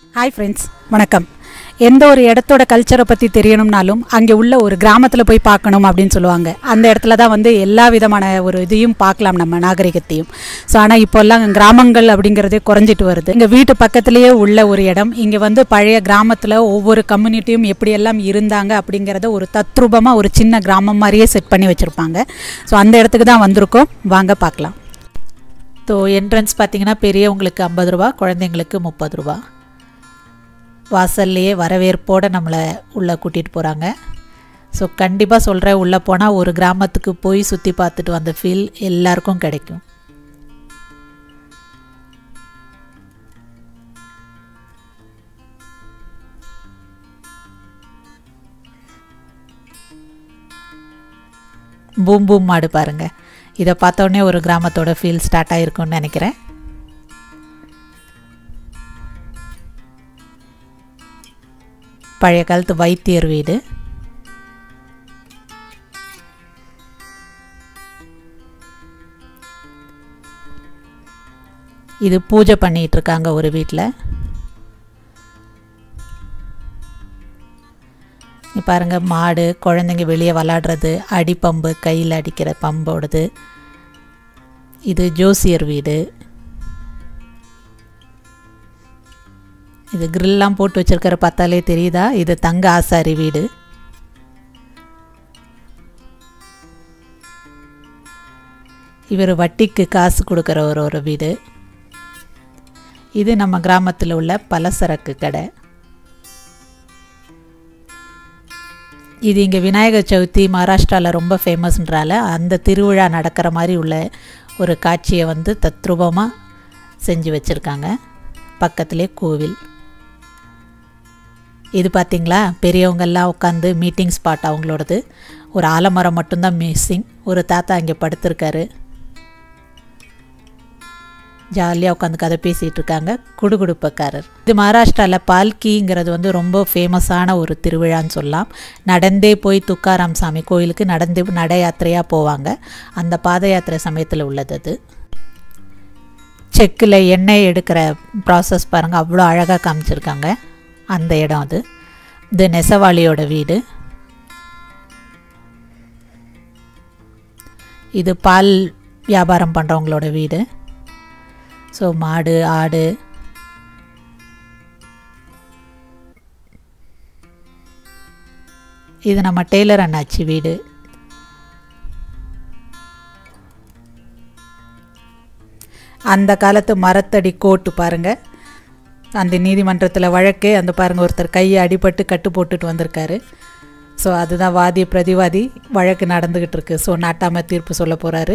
hi friends வணக்கம் எந்த ஒரு இடத்தோட கல்ச்சரை பற்றி தெரியணும்னாலும் அங்கே உள்ள ஒரு கிராமத்தில் போய் பார்க்கணும் அப்படின்னு சொல்லுவாங்க அந்த இடத்துல தான் வந்து எல்லா விதமான ஒரு இதையும் பார்க்கலாம் நம்ம நாகரிகத்தையும் ஸோ ஆனால் இப்போல்லாம் கிராமங்கள் அப்படிங்கிறதே குறைஞ்சிட்டு வருது இங்கே வீட்டு பக்கத்துலேயே உள்ள ஒரு இடம் இங்கே வந்து பழைய கிராமத்தில் ஒவ்வொரு கம்யூனிட்டியும் எப்படியெல்லாம் இருந்தாங்க அப்படிங்கிறத ஒரு தத்ரூபமாக ஒரு சின்ன கிராமம் மாதிரியே செட் பண்ணி வச்சுருப்பாங்க ஸோ அந்த இடத்துக்கு தான் வந்திருக்கோம் வாங்க பார்க்கலாம் ஸோ என்ட்ரன்ஸ் பார்த்தீங்கன்னா பெரியவங்களுக்கு ஐம்பது ரூபா குழந்தைங்களுக்கு முப்பது ரூபா வாசல்லையே வரவேற்போடு நம்மளை உள்ளே கூட்டிகிட்டு போகிறாங்க ஸோ கண்டிப்பாக சொல்கிறேன் உள்ளே போனால் ஒரு கிராமத்துக்கு போய் சுற்றி பார்த்துட்டு வந்த ஃபீல் எல்லாருக்கும் கிடைக்கும் பூம் பூம் மாடு பாருங்கள் இதை பார்த்தோன்னே ஒரு கிராமத்தோட ஃபீல் ஸ்டார்ட் ஆகிருக்கும்னு நினைக்கிறேன் பழைய காலத்து வைத்தியர் வீடு இது பூஜை பண்ணிட்டு இருக்காங்க ஒரு வீட்டில் பாருங்க மாடு குழந்தைங்க வெளியே விளாடுறது அடிப்பம்பு கையில் அடிக்கிற பம்போடது இது ஜோசியர் வீடு இது கிரில்லாம் போட்டு வச்சிருக்கிற பார்த்தாலே தெரியுதா இது தங்க ஆசாரி வீடு இவர் வட்டிக்கு காசு கொடுக்குற ஒரு ஒரு வீடு இது நம்ம கிராமத்தில் உள்ள பலசரக்கு கடை இது இங்கே விநாயகர் சதுர்த்தி மகாராஷ்டிராவில் ரொம்ப ஃபேமஸ்ன்றால அந்த திருவிழா நடக்கிற மாதிரி உள்ள ஒரு காட்சியை வந்து தத்ரூபமாக செஞ்சு வச்சுருக்காங்க பக்கத்துலேயே கோவில் இது பார்த்திங்களா பெரியவங்கெல்லாம் உட்காந்து மீட்டிங் ஸ்பாட் அவங்களோடது ஒரு ஆலமரம் மட்டும்தான் மிஸ்ஸிங் ஒரு தாத்தா இங்கே படுத்திருக்காரு ஜாலியாக உட்காந்து கதை பேசிகிட்டு இருக்காங்க குடுகுடுப்பக்காரர் இது மகாராஷ்டிராவில் பால்கிங்கிறது வந்து ரொம்ப ஃபேமஸான ஒரு திருவிழான்னு சொல்லலாம் நடந்தே போய் துக்காராம் சாமி கோயிலுக்கு நடந்தே நட யாத்திரையாக போவாங்க அந்த பாத யாத்திரை சமயத்தில் உள்ளது அது செக்கில் எண்ணெய் எடுக்கிற ப்ராசஸ் பாருங்கள் அவ்வளோ அழகாக காமிச்சிருக்காங்க அந்த இடம் அது இது நெசவாளியோட வீடு இது பால் வியாபாரம் பண்ணுறவங்களோட வீடு ஸோ மாடு ஆடு இது நம்ம டெய்லர் அண்ணாச்சி வீடு அந்த காலத்து மரத்தடி கோட்டு பாருங்கள் அந்த நீதிமன்றத்தில் வழக்கு அந்த பாருங்கள் ஒருத்தர் கையை அடிபட்டு கட்டு போட்டுட்டு வந்திருக்காரு ஸோ அதுதான் வாதி பிரதிவாதி வழக்கு நடந்துக்கிட்டு இருக்கு ஸோ நாட்டாம தீர்ப்பு சொல்ல போகிறாரு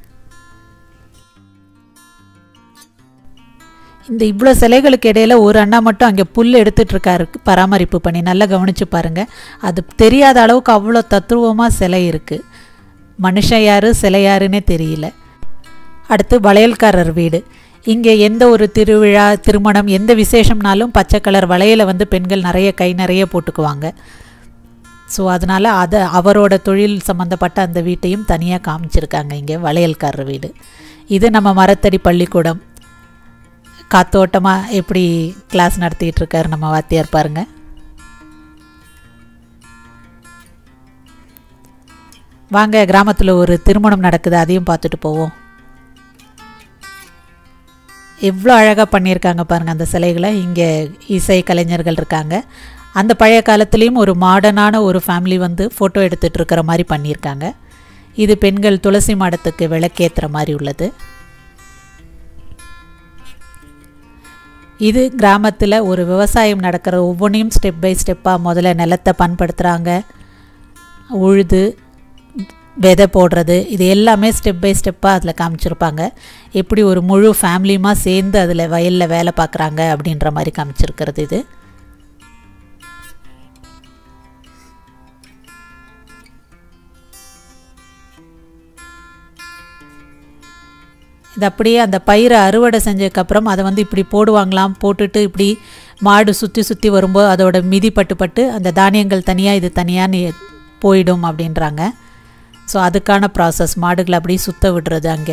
இந்த இவ்வளோ சிலைகளுக்கு இடையில ஒரு அண்ணா மட்டும் அங்கே புல் எடுத்துட்டு இருக்காரு பராமரிப்பு பண்ணி நல்லா கவனித்து பாருங்கள் அது தெரியாத அளவுக்கு அவ்வளோ தத்ரூபமாக சிலை இருக்குது மனுஷன் யார் சிலை யாருன்னே தெரியல அடுத்து வளையல்காரர் வீடு இங்கே எந்த ஒரு திருவிழா திருமணம் எந்த விசேஷம்னாலும் பச்சை கலர் வளையலை வந்து பெண்கள் நிறைய கை நிறைய போட்டுக்குவாங்க ஸோ அதனால் அதை அவரோட தொழில் சம்மந்தப்பட்ட அந்த வீட்டையும் தனியாக காமிச்சிருக்காங்க இங்கே வளையல்காரர் வீடு இது நம்ம மரத்தடி பள்ளிக்கூடம் காத்தோட்டமாக எப்படி கிளாஸ் நடத்திட்டு இருக்காரு நம்ம வாத்தியார் பாருங்க வாங்க கிராமத்தில் ஒரு திருமணம் நடக்குது அதையும் பார்த்துட்டு போவோம் எவ்வளோ அழகாக பண்ணியிருக்காங்க பாருங்கள் அந்த சிலைகளை இங்கே இசை கலைஞர்கள் இருக்காங்க அந்த பழைய காலத்துலேயும் ஒரு மாடர்னான ஒரு ஃபேமிலி வந்து ஃபோட்டோ எடுத்துகிட்டு இருக்கிற மாதிரி பண்ணியிருக்காங்க இது பெண்கள் துளசி மாடத்துக்கு விளக்கேற்றுற மாதிரி உள்ளது இது கிராமத்தில் ஒரு விவசாயம் நடக்கிற ஒவ்வொன்றையும் ஸ்டெப் பை ஸ்டெப்பாக முதல்ல நிலத்தை பண்படுத்துகிறாங்க உழுது விதை போடுறது இது எல்லாமே ஸ்டெப் பை ஸ்டெப்பாக அதில் காமிச்சிருப்பாங்க எப்படி ஒரு முழு ஃபேமிலியுமா சேர்ந்து அதில் வயலில் வேலை பார்க்குறாங்க அப்படின்ற மாதிரி காமிச்சிருக்கிறது இது இது அப்படியே அந்த பயிரை அறுவடை செஞ்சதுக்கப்புறம் அதை வந்து இப்படி போடுவாங்களாம் போட்டுட்டு இப்படி மாடு சுற்றி சுற்றி வரும்போது அதோட மிதி பட்டு பட்டு அந்த தானியங்கள் தனியாக இது தனியாக போயிடும் அப்படின்றாங்க ஸோ அதுக்கான ப்ராசஸ் மாடுகளை அப்படியே சுத்த விடுறது அங்கே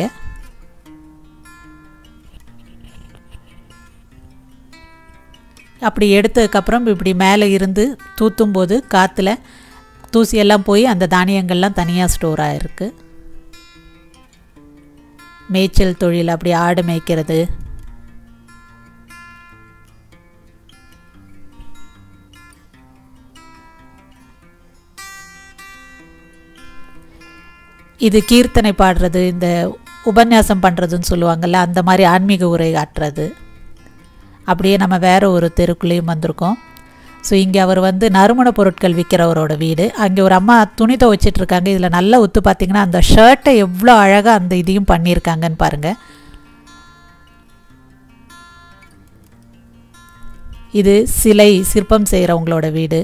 அப்படி எடுத்ததுக்கப்புறம் இப்படி மேலே இருந்து தூத்தும் போது காற்றுல தூசியெல்லாம் போய் அந்த தானியங்கள்லாம் தனியாக ஸ்டோர் ஆகிருக்கு மேய்ச்சல் தொழில் அப்படி ஆடு மேய்க்கிறது இது கீர்த்தனை பாடுறது இந்த உபன்யாசம் பண்ணுறதுன்னு சொல்லுவாங்கள்ல அந்த மாதிரி ஆன்மீக உரை ஆட்டுறது அப்படியே நம்ம வேறு ஒரு தெருக்குள்ளேயும் வந்திருக்கோம் ஸோ இங்கே அவர் வந்து நறுமண பொருட்கள் விற்கிறவரோட வீடு அங்கே ஒரு அம்மா துணி துவைச்சிட்டு இருக்காங்க இதில் நல்லா ஒத்து பார்த்தீங்கன்னா அந்த ஷர்ட்டை எவ்வளோ அழகாக அந்த இதையும் பண்ணியிருக்காங்கன்னு பாருங்கள் இது சிலை சிற்பம் செய்கிறவங்களோட வீடு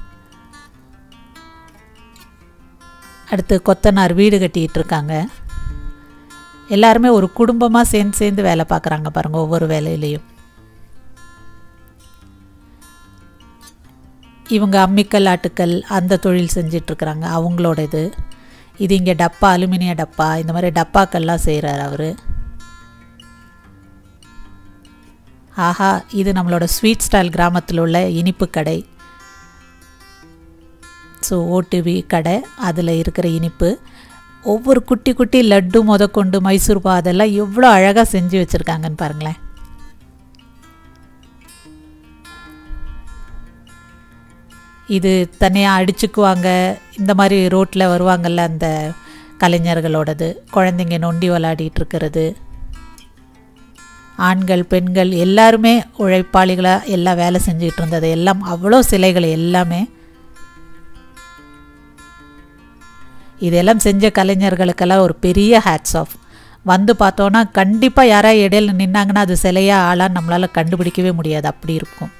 அடுத்து கொத்தனார் வீடு கட்டிகிட்டு இருக்காங்க எல்லாருமே ஒரு குடும்பமாக சேர்ந்து சேர்ந்து வேலை பார்க்குறாங்க பாருங்கள் ஒவ்வொரு வேலையிலையும் இவங்க அம்மிக்கல் ஆட்டுக்கல் அந்த தொழில் செஞ்சிட்ருக்குறாங்க அவங்களோட இது இது இங்கே டப்பா அலுமினிய டப்பா இந்த மாதிரி டப்பாக்கள்லாம் செய்கிறார் அவர் ஆஹா இது நம்மளோட ஸ்வீட் ஸ்டால் கிராமத்தில் உள்ள இனிப்பு கடை ஸோ ஓட்டுவி கடை அதில் இருக்கிற இனிப்பு ஒவ்வொரு குட்டி குட்டி லட்டு முதற்கொண்டு மைசூர்பா அதெல்லாம் எவ்வளோ அழகாக செஞ்சு வச்சுருக்காங்கன்னு பாருங்களேன் இது தனியாக அடிச்சுக்குவாங்க இந்த மாதிரி ரோட்டில் வருவாங்கள்ல அந்த கலைஞர்களோடது குழந்தைங்க நொண்டி விளையாடிட்டு இருக்கிறது ஆண்கள் பெண்கள் எல்லாருமே உழைப்பாளிகளாக எல்லாம் வேலை செஞ்சுட்டு இருந்தது எல்லாம் அவ்வளோ சிலைகள் எல்லாமே இதெல்லாம் செஞ்ச கலைஞர்களுக்கெல்லாம் ஒரு பெரிய ஹேட்ஸ் ஆஃப் வந்து பார்த்தோன்னா கண்டிப்பாக யாராவது இடையில நின்னாங்கன்னா அது சிலையாக ஆளாக நம்மளால் கண்டுபிடிக்கவே முடியாது அப்படி இருக்கும்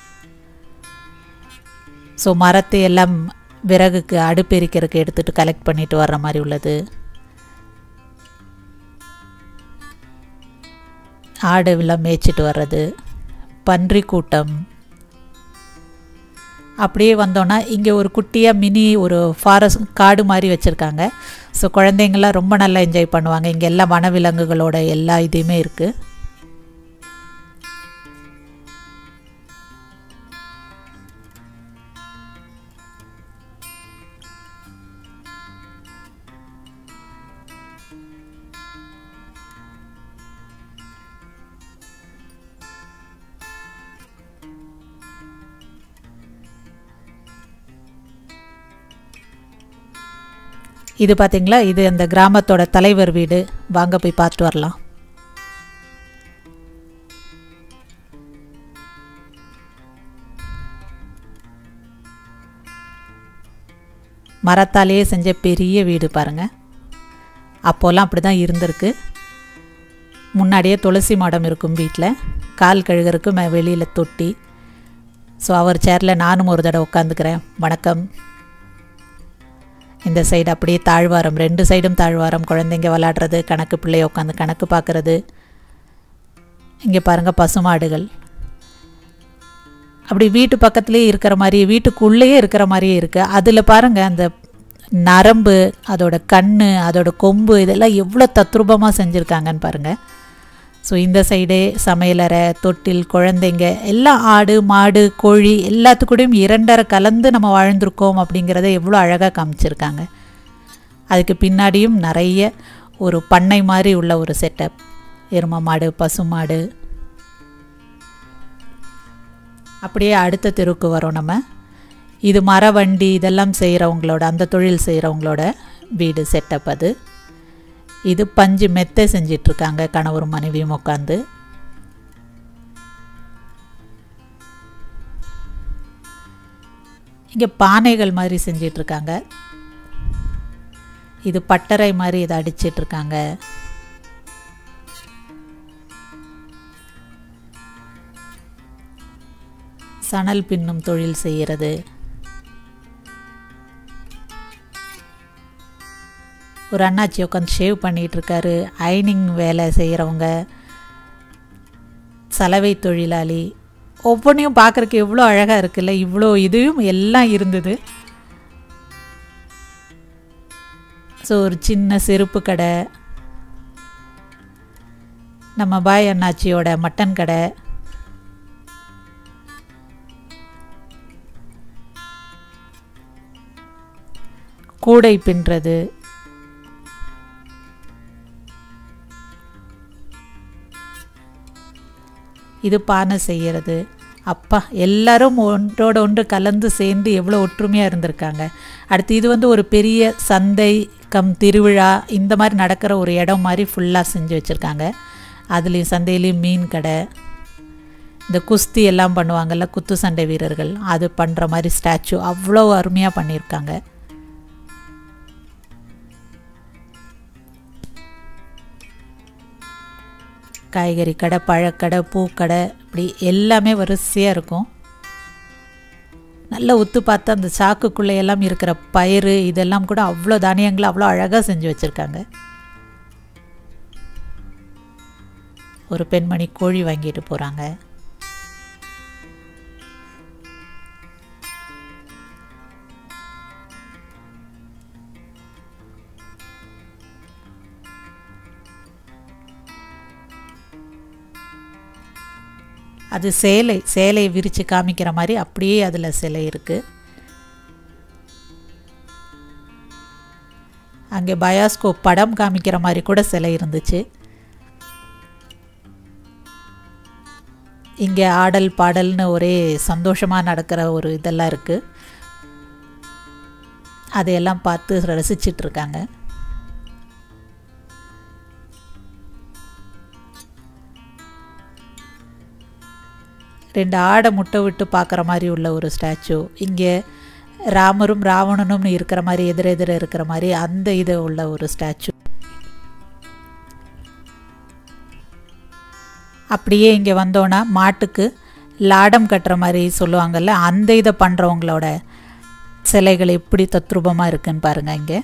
ஸோ மரத்தை எல்லாம் விறகுக்கு அடுப்பெரிக்கிறதுக்கு எடுத்துகிட்டு கலெக்ட் பண்ணிட்டு வர்ற மாதிரி உள்ளது ஆடு எல்லாம் மேய்ச்சிட்டு வர்றது பன்றி கூட்டம் அப்படியே வந்தோன்னா இங்கே ஒரு குட்டியாக மினி ஒரு ஃபாரஸ்ட் காடு மாதிரி வச்சுருக்காங்க ஸோ குழந்தைங்கள்லாம் ரொம்ப நல்லா என்ஜாய் பண்ணுவாங்க இங்கே எல்லா வனவிலங்குகளோட எல்லா இதுவுமே இருக்குது இது பார்த்தீங்களா இது அந்த கிராமத்தோட தலைவர் வீடு வாங்க போய் பார்த்துட்டு வரலாம் மரத்தாலேயே செஞ்ச பெரிய வீடு பாருங்க அப்போல்லாம் அப்படி தான் இருந்திருக்கு முன்னாடியே துளசி மாடம் இருக்கும் வீட்டில் கால் கழுகருக்கு மே வெளியில் தொட்டி ஸோ அவர் சேரில் நானும் ஒரு தடவை உட்காந்துக்கிறேன் வணக்கம் இந்த சைடு அப்படியே தாழ்வாரம் ரெண்டு சைடும் தாழ்வாரம் குழந்தைங்க விளாடுறது கணக்கு பிள்ளைய உட்காந்து கணக்கு பார்க்குறது இங்கே பாருங்கள் பசுமாடுகள் அப்படி வீட்டு பக்கத்துலேயே இருக்கிற மாதிரி வீட்டுக்குள்ளேயே இருக்கிற மாதிரியே இருக்குது அதில் பாருங்கள் அந்த நரம்பு அதோட கண் அதோட கொம்பு இதெல்லாம் எவ்வளோ தத்ரூபமாக செஞ்சுருக்காங்கன்னு பாருங்கள் ஸோ இந்த சைடே சமையலறை தொட்டில் குழந்தைங்க எல்லாம் ஆடு மாடு கோழி எல்லாத்துக்கூடையும் இரண்டரை கலந்து நம்ம வாழ்ந்திருக்கோம் அப்படிங்கிறத எவ்வளோ அழகாக காமிச்சிருக்காங்க அதுக்கு பின்னாடியும் நிறைய ஒரு பண்ணை மாதிரி உள்ள ஒரு செட்டப் எரும மாடு பசு மாடு அப்படியே அடுத்த தெருவுக்கு வரோம் நம்ம இது மர வண்டி இதெல்லாம் செய்கிறவங்களோட அந்த தொழில் செய்கிறவங்களோட வீடு செட்டப் அது இது பஞ்சு மெத்தை செஞ்சிட்ருக்காங்க கணவரும் மனைவியும் உட்காந்து இங்கே பானைகள் மாதிரி செஞ்சிட்ருக்காங்க இது பட்டறை மாதிரி இதை அடிச்சிட்ருக்காங்க சணல் பின்னும் தொழில் செய்கிறது ஒரு அண்ணாச்சி உட்காந்து ஷேவ் பண்ணிகிட்டு இருக்காரு அயனிங் வேலை செய்கிறவங்க சலவை தொழிலாளி ஒவ்வொன்றையும் பார்க்குறக்கு எவ்வளோ அழகாக இருக்குல்ல இவ்வளோ இதுவும் எல்லாம் இருந்தது ஸோ ஒரு சின்ன செருப்பு கடை நம்ம பாய் அண்ணாச்சியோட மட்டன் கடை கூடை பின்னுறது இது பானை செய்கிறது அப்பா எல்லாரும் ஒன்றோட ஒன்று கலந்து சேர்ந்து எவ்வளோ ஒற்றுமையாக இருந்திருக்காங்க அடுத்து இது வந்து ஒரு பெரிய சந்தை கம் திருவிழா இந்த மாதிரி நடக்கிற ஒரு இடம் மாதிரி ஃபுல்லாக செஞ்சு வச்சுருக்காங்க அதுலேயும் சந்தையிலையும் மீன் கடை இந்த குஸ்தி எல்லாம் பண்ணுவாங்கல்ல குத்து சண்டை வீரர்கள் அது பண்ணுற மாதிரி ஸ்டாச்சு அவ்வளோ அருமையாக பண்ணியிருக்காங்க காய்கறி கடை பழக்கடை பூக்கடை இப்படி எல்லாமே வரிசையாக இருக்கும் நல்லா உத்து பார்த்து அந்த சாக்குக்குள்ளே எல்லாம் இருக்கிற பயிறு இதெல்லாம் கூட அவ்வளோ தானியங்களை அவ்வளோ அழகாக செஞ்சு வச்சுருக்காங்க ஒரு பெண்மணி கோழி வாங்கிட்டு போகிறாங்க அது சேலை சேலையை விரித்து காமிக்கிற மாதிரி அப்படியே அதில் சிலை இருக்குது அங்கே பயாஸ்கோப் படம் காமிக்கிற மாதிரி கூட சிலை இருந்துச்சு இங்கே ஆடல் பாடல்னு ஒரே சந்தோஷமாக நடக்கிற ஒரு இதெல்லாம் இருக்குது அதையெல்லாம் பார்த்து ரசிச்சிட்டு இருக்காங்க ரெண்டு ஆடை முட்டை விட்டு பார்க்குற மாதிரி உள்ள ஒரு ஸ்டாச்சு இங்கே ராமரும் ராவணனும் இருக்கிற மாதிரி எதிர எதிர இருக்கிற மாதிரி அந்த இது உள்ள ஒரு ஸ்டாச்சு அப்படியே இங்கே வந்தோன்னா மாட்டுக்கு லாடம் கட்டுற மாதிரி சொல்லுவாங்கல்ல அந்த இதை பண்ணுறவங்களோட சிலைகள் எப்படி தத்ரூபமாக இருக்குன்னு பாருங்கள் இங்கே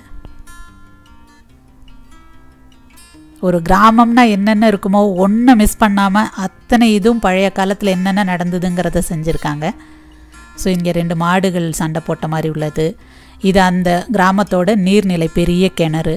ஒரு கிராமம்னா என்னென்ன இருக்குமோ ஒன்றை மிஸ் பண்ணாமல் அத்தனை இதுவும் பழைய காலத்தில் என்னென்ன நடந்ததுங்கிறத செஞ்சுருக்காங்க ஸோ இங்கே ரெண்டு மாடுகள் சண்டை போட்ட மாதிரி உள்ளது இது அந்த கிராமத்தோட நீர்நிலை பெரிய கிணறு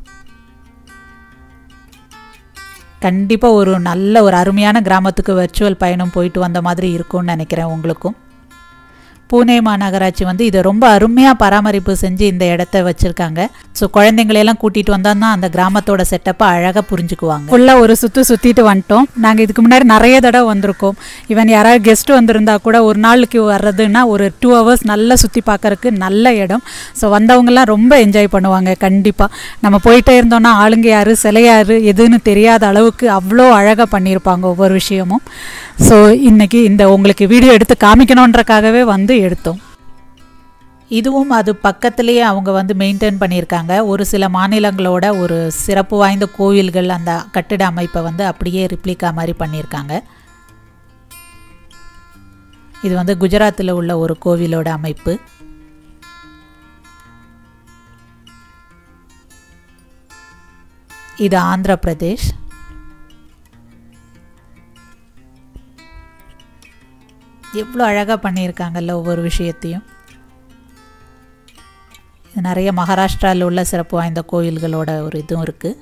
கண்டிப்பாக ஒரு நல்ல ஒரு அருமையான கிராமத்துக்கு வர்ச்சுவல் பயணம் போயிட்டு வந்த மாதிரி இருக்கும்னு நினைக்கிறேன் உங்களுக்கும் பூனே மாநகராட்சி வந்து இதை ரொம்ப அருமையாக பராமரிப்பு செஞ்சு இந்த இடத்த வச்சுருக்காங்க ஸோ குழந்தைங்களையெல்லாம் கூட்டிகிட்டு வந்தால் தான் அந்த கிராமத்தோட செட்டப்பை அழகாக புரிஞ்சுக்குவாங்க ஃபுல்லாக ஒரு சுற்று சுற்றிட்டு வந்துட்டோம் நாங்கள் இதுக்கு முன்னாடி நிறைய தடவை வந்திருக்கோம் ஈவன் யாராவது கெஸ்ட் வந்திருந்தா கூட ஒரு நாளுக்கு வர்றதுன்னா ஒரு டூ ஹவர்ஸ் நல்லா சுற்றி பார்க்கறதுக்கு நல்ல இடம் ஸோ வந்தவங்கலாம் ரொம்ப என்ஜாய் பண்ணுவாங்க கண்டிப்பாக நம்ம போயிட்டே இருந்தோம்னா ஆளுங்க யார் சிலை யார் எதுன்னு தெரியாத அளவுக்கு அவ்வளோ அழகாக பண்ணியிருப்பாங்க ஒவ்வொரு விஷயமும் ஸோ இன்றைக்கி இந்த உங்களுக்கு வீடியோ எடுத்து காமிக்கணுன்றக்காகவே வந்து எடுத்தோம் இதுவும் அது பக்கத்துலேயே அவங்க வந்து மெயின்டைன் பண்ணியிருக்காங்க ஒரு சில மாநிலங்களோட ஒரு சிறப்பு வாய்ந்த கோவில்கள் அந்த கட்டிட அமைப்பை வந்து அப்படியே ரிப்ளிகா மாதிரி பண்ணியிருக்காங்க இது வந்து குஜராத்தில் உள்ள ஒரு கோவிலோட அமைப்பு இது ஆந்திர பிரதேஷ் எவ்வளோ அழகாக பண்ணியிருக்காங்கல்ல ஒவ்வொரு விஷயத்தையும் இது நிறைய மகாராஷ்டிராவில் உள்ள சிறப்பு வாய்ந்த கோயில்களோட ஒரு இதுவும் இருக்குது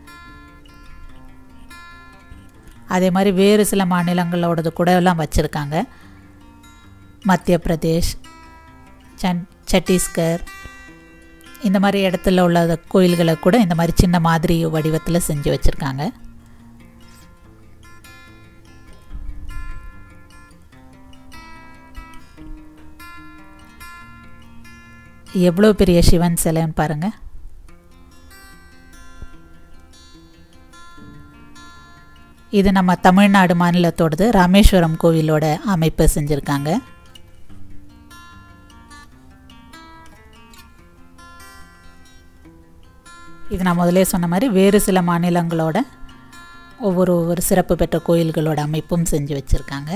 அதே மாதிரி வேறு சில மாநிலங்களோடது கூட எல்லாம் வச்சுருக்காங்க மத்திய பிரதேஷ் சன் சத்தீஸ்கர் இந்த மாதிரி இடத்துல உள்ள கோயில்களை கூட இந்த மாதிரி சின்ன மாதிரி வடிவத்தில் செஞ்சு வச்சுருக்காங்க எவ்வளோ பெரிய சிவன் சிலைன்னு பாருங்கள் இது நம்ம தமிழ்நாடு மாநிலத்தோடது ராமேஸ்வரம் கோவிலோட அமைப்பு செஞ்சுருக்காங்க இது நான் முதலே சொன்ன மாதிரி வேறு சில மாநிலங்களோட ஒவ்வொரு ஒவ்வொரு சிறப்பு பெற்ற கோயில்களோட அமைப்பும் செஞ்சு வச்சுருக்காங்க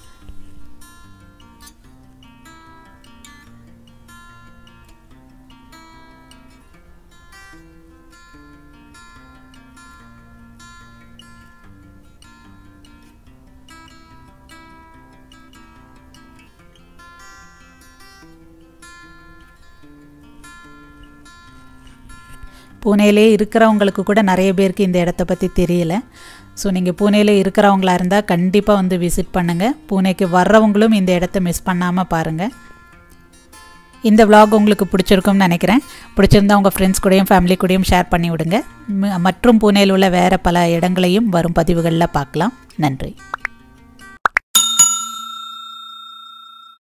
பூனேலே இருக்கிறவங்களுக்கு கூட நிறைய பேருக்கு இந்த இடத்த பற்றி தெரியல ஸோ நீங்கள் பூனேல இருக்கிறவங்களா இருந்தால் கண்டிப்பாக வந்து விசிட் பண்ணுங்கள் பூனேக்கு வர்றவங்களும் இந்த இடத்த மிஸ் பண்ணாமல் பாருங்கள் இந்த vlog உங்களுக்கு பிடிச்சிருக்கும்னு நினைக்கிறேன் பிடிச்சிருந்தா உங்கள் ஃப்ரெண்ட்ஸ் கூடயும் ஃபேமிலி கூடயும் ஷேர் பண்ணி விடுங்க ம- மற்றும் பூனேயில் உள்ள வேறு பல இடங்களையும் வரும் பதிவுகளில் பார்க்கலாம் நன்றி